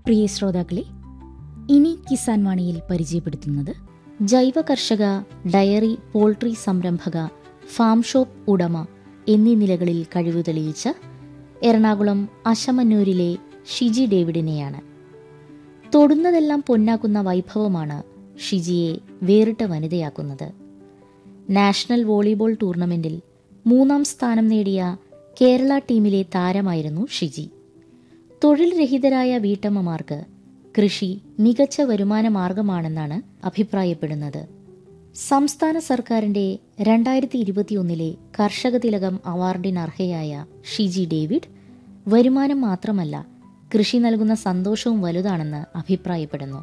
പ്രിയ ശ്രോതാക്കളെ ഇനി കിസാൻ വാണിയിൽ പരിചയപ്പെടുത്തുന്നത് ജൈവ കർഷക ഡയറി പോൾട്രി സംരംഭക ഫാം ഷോപ്പ് ഉടമ എന്നീ നിലകളിൽ കഴിവ് തെളിയിച്ച എറണാകുളം അശമന്നൂരിലെ ഷിജി ഡേവിഡിനെയാണ് തൊടുന്നതെല്ലാം പൊന്നാക്കുന്ന വൈഭവമാണ് ഷിജിയെ വേറിട്ട വനിതയാക്കുന്നത് നാഷണൽ വോളിബോൾ ടൂർണമെന്റിൽ മൂന്നാം സ്ഥാനം നേടിയ കേരള ടീമിലെ താരമായിരുന്നു ഷിജി തൊഴിൽ രഹിതരായ വീട്ടമ്മമാർക്ക് കൃഷി മികച്ച വരുമാന മാർഗമാണെന്നാണ് അഭിപ്രായപ്പെടുന്നത് സംസ്ഥാന സർക്കാരിന്റെ രണ്ടായിരത്തി ഇരുപത്തിയൊന്നിലെ കർഷക തിലകം അവാർഡിന് അർഹയായ ഷിജി ഡേവിഡ് വരുമാനം മാത്രമല്ല കൃഷി നൽകുന്ന സന്തോഷവും വലുതാണെന്ന് അഭിപ്രായപ്പെടുന്നു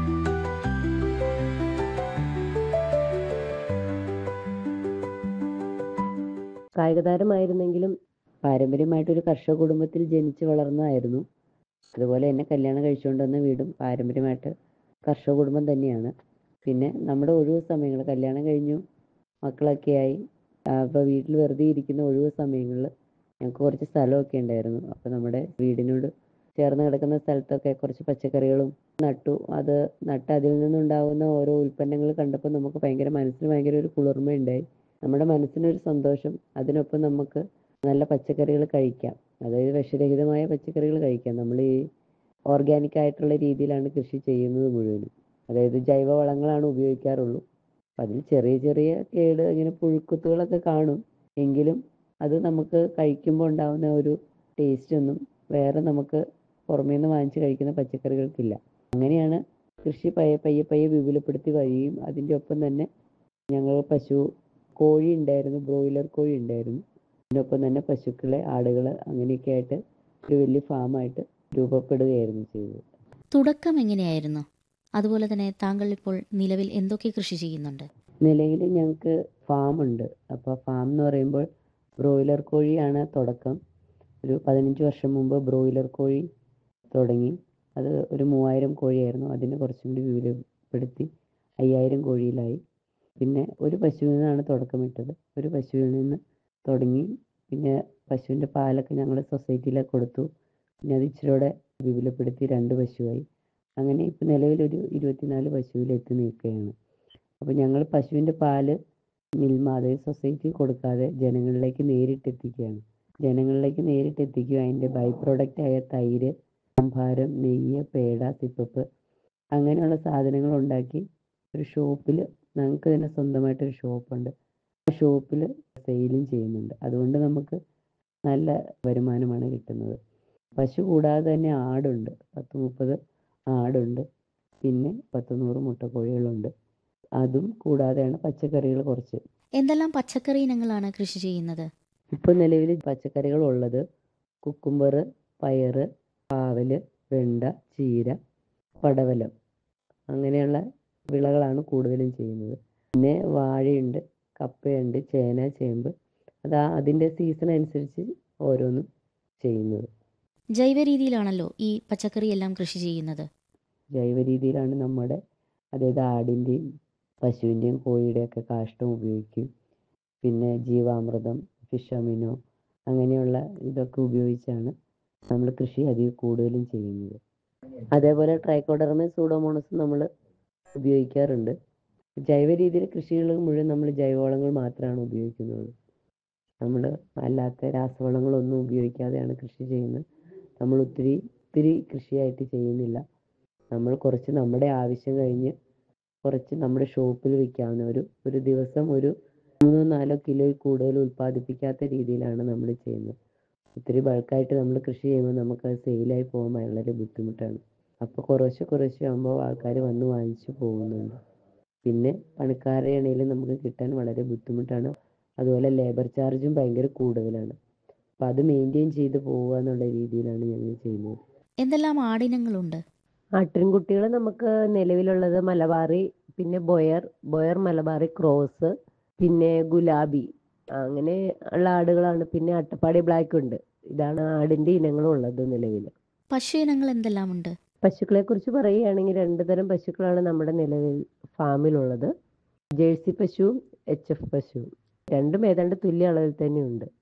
കായിക താരമായിരുന്നെങ്കിലും പാരമ്പര്യമായിട്ടൊരു കർഷക കുടുംബത്തിൽ ജനിച്ച് വളർന്നതായിരുന്നു അതുപോലെ എന്നെ കല്യാണം കഴിച്ചുകൊണ്ട് വന്ന വീടും പാരമ്പര്യമായിട്ട് കർഷക കുടുംബം തന്നെയാണ് പിന്നെ നമ്മുടെ ഒഴിവ് സമയങ്ങൾ കല്യാണം കഴിഞ്ഞു മക്കളൊക്കെ ആയി അപ്പോൾ വീട്ടിൽ വെറുതെ ഇരിക്കുന്ന ഒഴിവ് സമയങ്ങളിൽ ഞങ്ങൾക്ക് കുറച്ച് സ്ഥലമൊക്കെ ഉണ്ടായിരുന്നു അപ്പോൾ നമ്മുടെ വീടിനോട് ചേർന്ന് കിടക്കുന്ന സ്ഥലത്തൊക്കെ കുറച്ച് പച്ചക്കറികളും നട്ടു അത് നട്ട് അതിൽ നിന്നുണ്ടാകുന്ന ഓരോ ഉൽപ്പന്നങ്ങൾ കണ്ടപ്പോൾ നമുക്ക് ഭയങ്കര മനസ്സിന് ഭയങ്കര ഒരു കുളിർമയുണ്ടായി നമ്മുടെ മനസ്സിനൊരു സന്തോഷം അതിനൊപ്പം നമുക്ക് നല്ല പച്ചക്കറികൾ കഴിക്കാം അതായത് വിഷരഹിതമായ പച്ചക്കറികൾ കഴിക്കാം നമ്മൾ ഈ ഓർഗാനിക് ആയിട്ടുള്ള രീതിയിലാണ് കൃഷി ചെയ്യുന്നത് മുഴുവനും അതായത് ജൈവ വളങ്ങളാണ് ഉപയോഗിക്കാറുള്ളൂ അതിൽ ചെറിയ ചെറിയ കേട് ഇങ്ങനെ പുഴുക്കുത്തുകളൊക്കെ കാണും എങ്കിലും അത് നമുക്ക് കഴിക്കുമ്പോൾ ഉണ്ടാകുന്ന ഒരു ടേസ്റ്റ് ഒന്നും വേറെ നമുക്ക് പുറമേ നിന്ന് വാങ്ങിച്ച് കഴിക്കുന്ന പച്ചക്കറികൾക്കില്ല അങ്ങനെയാണ് കൃഷി പയ്യെ പയ്യെ പയ്യെ വിപുലപ്പെടുത്തി വരികയും അതിൻ്റെ ഒപ്പം തന്നെ ഞങ്ങൾ പശു കോഴി ഉണ്ടായിരുന്നു ബ്രോയിലർ കോഴി ഉണ്ടായിരുന്നു അതിനൊപ്പം തന്നെ പശുക്കളെ ആടുകൾ അങ്ങനെയൊക്കെ ആയിട്ട് ഒരു വലിയ ഫാമായിട്ട് രൂപപ്പെടുകയായിരുന്നു ചെയ്തത് തുടക്കം എങ്ങനെയായിരുന്നു അതുപോലെ തന്നെ താങ്കൾ ഇപ്പോൾ നിലവിൽ എന്തൊക്കെ കൃഷി ചെയ്യുന്നുണ്ട് നിലവിൽ ഞങ്ങൾക്ക് ഫാമുണ്ട് അപ്പോൾ ഫാം എന്ന് പറയുമ്പോൾ ബ്രോയിലർ കോഴിയാണ് തുടക്കം ഒരു പതിനഞ്ച് വർഷം മുമ്പ് ബ്രോയിലർ കോഴി തുടങ്ങി അത് ഒരു മൂവായിരം കോഴിയായിരുന്നു അതിനെ കുറച്ചും കൂടി വിപുലപ്പെടുത്തി അയ്യായിരം കോഴിയിലായി പിന്നെ ഒരു പശുവിൽ നിന്നാണ് തുടക്കമിട്ടത് ഒരു പശുവിൽ നിന്ന് തുടങ്ങി പിന്നെ പശുവിൻ്റെ പാലൊക്കെ ഞങ്ങൾ സൊസൈറ്റിയിലേക്ക് കൊടുത്തു പിന്നെ അത് ഇച്ചിരൂടെ വിപുലപ്പെടുത്തി രണ്ട് പശുവായി അങ്ങനെ ഇപ്പം നിലവിലൊരു ഇരുപത്തിനാല് പശുവിൽ എത്തി നിൽക്കുകയാണ് അപ്പോൾ ഞങ്ങൾ പശുവിൻ്റെ പാല് മിൽമ അതായത് സൊസൈറ്റി കൊടുക്കാതെ ജനങ്ങളിലേക്ക് നേരിട്ട് എത്തിക്കുകയാണ് ജനങ്ങളിലേക്ക് നേരിട്ട് എത്തിക്കുക അതിൻ്റെ ബൈ പ്രോഡക്റ്റ് ആയ തൈര് സംഭാരം നെയ്യ് പേട സിപ്പപ്പ് അങ്ങനെയുള്ള സാധനങ്ങൾ ഉണ്ടാക്കി ഒരു ഷോപ്പിൽ ഞങ്ങൾക്ക് തന്നെ സ്വന്തമായിട്ടൊരു ഷോപ്പുണ്ട് ആ ഷോപ്പിൽ സെയിലും ചെയ്യുന്നുണ്ട് അതുകൊണ്ട് നമുക്ക് നല്ല വരുമാനമാണ് കിട്ടുന്നത് പശു കൂടാതെ തന്നെ ആടുണ്ട് പത്ത് മുപ്പത് ആടുണ്ട് പിന്നെ പത്ത് നൂറ് മുട്ടക്കോഴികളുണ്ട് അതും കൂടാതെയാണ് പച്ചക്കറികൾ കുറച്ച് എന്തെല്ലാം പച്ചക്കറി ഇനങ്ങളാണ് കൃഷി ചെയ്യുന്നത് ഇപ്പോൾ നിലവിൽ പച്ചക്കറികൾ ഉള്ളത് കുക്കുംബർ പയറ് പാവല് വെണ്ട ചീര പടവലം അങ്ങനെയുള്ള വിളകളാണ് കൂടുതലും ചെയ്യുന്നത് പിന്നെ വാഴയുണ്ട് കപ്പയുണ്ട് ചേന ചേമ്പ് അത് ആ അതിൻ്റെ സീസൺ അനുസരിച്ച് ഓരോന്നും ചെയ്യുന്നത് ജൈവ രീതിയിലാണല്ലോ ഈ പച്ചക്കറി എല്ലാം കൃഷി ചെയ്യുന്നത് ജൈവ രീതിയിലാണ് നമ്മുടെ അതായത് ആടിൻ്റെയും പശുവിൻ്റെയും കോഴിയുടെയൊക്കെ കാഷ്ടം ഉപയോഗിക്കും പിന്നെ ജീവാമൃതം ഫിഷ് അമിനോ അങ്ങനെയുള്ള ഇതൊക്കെ ഉപയോഗിച്ചാണ് നമ്മൾ കൃഷി അധികം കൂടുതലും ചെയ്യുന്നത് അതേപോലെ ട്രൈക്കോഡർമ സൂഡോമോണസും നമ്മൾ ഉപയോഗിക്കാറുണ്ട് ജൈവ രീതിയിൽ കൃഷികൾ മുഴുവൻ നമ്മൾ ജൈവവളങ്ങൾ മാത്രമാണ് ഉപയോഗിക്കുന്നത് നമ്മൾ അല്ലാത്ത രാസവളങ്ങളൊന്നും ഉപയോഗിക്കാതെയാണ് കൃഷി ചെയ്യുന്നത് നമ്മൾ ഒത്തിരി ഒത്തിരി കൃഷിയായിട്ട് ചെയ്യുന്നില്ല നമ്മൾ കുറച്ച് നമ്മുടെ ആവശ്യം കഴിഞ്ഞ് കുറച്ച് നമ്മുടെ ഷോപ്പിൽ വിൽക്കാവുന്ന ഒരു ഒരു ദിവസം ഒരു മൂന്നോ നാലോ കിലോയിൽ കൂടുതൽ ഉൽപ്പാദിപ്പിക്കാത്ത രീതിയിലാണ് നമ്മൾ ചെയ്യുന്നത് ഒത്തിരി ബൾക്കായിട്ട് നമ്മൾ കൃഷി ചെയ്യുമ്പോൾ നമുക്കത് സെയിലായി പോകാൻ വളരെ ബുദ്ധിമുട്ടാണ് അപ്പോൾ കുറേശ്ശെ കുറേശ്ശെ ആകുമ്പോൾ ആൾക്കാർ വന്ന് വാങ്ങിച്ച് പോകുന്നുണ്ട് പിന്നെ പണിക്കാരുടെ ആണെങ്കിലും നമുക്ക് കിട്ടാൻ വളരെ ബുദ്ധിമുട്ടാണ് അതുപോലെ ലേബർ ചാർജും ഭയങ്കര കൂടുതലാണ് അപ്പോൾ അത് മെയിൻറ്റെയിൻ ചെയ്ത് പോവുക എന്നുള്ള രീതിയിലാണ് ഞങ്ങൾ ചെയ്യുന്നത് എന്തെല്ലാം ആടിനങ്ങളുണ്ട് ആട്ടിൻകുട്ടികൾ നമുക്ക് നിലവിലുള്ളത് മലബാറി പിന്നെ ബൊയർ ബൊയർ മലബാറി ക്രോസ് പിന്നെ ഗുലാബി അങ്ങനെ ഉള്ള ആടുകളാണ് പിന്നെ അട്ടപ്പാടി ബ്ലാക്ക് ഉണ്ട് ഇതാണ് ആടിൻ്റെ ഇനങ്ങളുള്ളത് നിലവിൽ പശു ഇനങ്ങൾ എന്തെല്ലാം ഉണ്ട് പശുക്കളെ കുറിച്ച് പറയുകയാണെങ്കിൽ രണ്ട് തരം പശുക്കളാണ് നമ്മുടെ നിലവിൽ ഫാമിലുള്ളത് ജേഴ്സി പശുവും എച്ച് എഫ് പശുവും രണ്ടും ഏതാണ്ട് തുല്യ അളവിൽ തന്നെയുണ്ട്